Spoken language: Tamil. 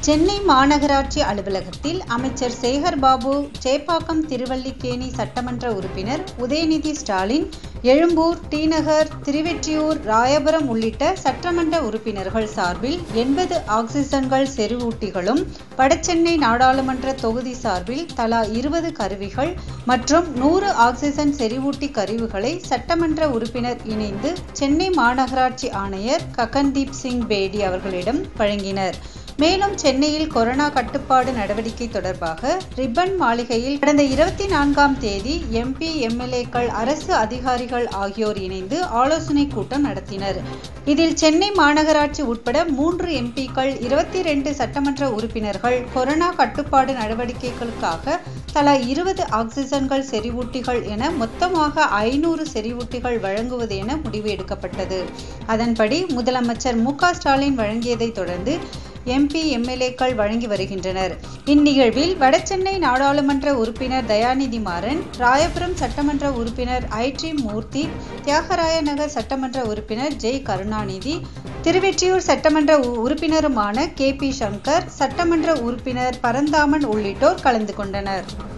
சென்னை மாநகராட்சி அலுவலகத்தில் அமைச்சர் சேகர் பாபு சேப்பாக்கம் திருவல்லிக்கேணி சட்டமன்ற உறுப்பினர் உதயநிதி ஸ்டாலின் எழும்பூர் டிநகர் திருவெற்றியூர் ராயபுரம் உள்ளிட்ட சட்டமன்ற உறுப்பினர்கள் சார்பில் எண்பது ஆக்சிஜன்கள் செறிவூட்டிகளும் வடசென்னை நாடாளுமன்ற தொகுதி சார்பில் தலா இருபது கருவிகள் மற்றும் நூறு ஆக்சிஜன் செறிவூட்டி கருவிகளை சட்டமன்ற உறுப்பினர் இணைந்து சென்னை மாநகராட்சி ஆணையர் ககன்தீப் சிங் பேடி அவர்களிடம் வழங்கினர் மேலும் சென்னையில் கொரோனா கட்டுப்பாடு நடவடிக்கை தொடர்பாக ரிப்பன் மாளிகையில் கடந்த இருபத்தி நான்காம் தேதி எம்பி எம்எல்ஏக்கள் அரசு அதிகாரிகள் ஆகியோர் இணைந்து ஆலோசனை கூட்டம் நடத்தினர் இதில் சென்னை மாநகராட்சி உட்பட மூன்று எம்பிக்கள் இருபத்தி ரெண்டு சட்டமன்ற உறுப்பினர்கள் கொரோனா கட்டுப்பாடு நடவடிக்கைகளுக்காக தலா இருபது ஆக்சிஜன்கள் செறிவூட்டிகள் என மொத்தமாக ஐநூறு செறிவூட்டிகள் வழங்குவது என முடிவு எடுக்கப்பட்டது அதன்படி முதலமைச்சர் மு ஸ்டாலின் வழங்கியதை தொடர்ந்து எம்பி எம்எல்ஏக்கள் வழங்கி வருகின்றனர் இந்நிகழ்வில் வடசென்னை நாடாளுமன்ற உறுப்பினர் தயாநிதி மாறன் ராயபுரம் சட்டமன்ற உறுப்பினர் ஐடி மூர்த்தி தியாகராய நகர் சட்டமன்ற உறுப்பினர் ஜெய் கருணாநிதி திருவெற்றியூர் சட்டமன்ற உறுப்பினருமான கே பி சங்கர் சட்டமன்ற உறுப்பினர் பரந்தாமன் உள்ளிட்டோர் கலந்து கொண்டனர்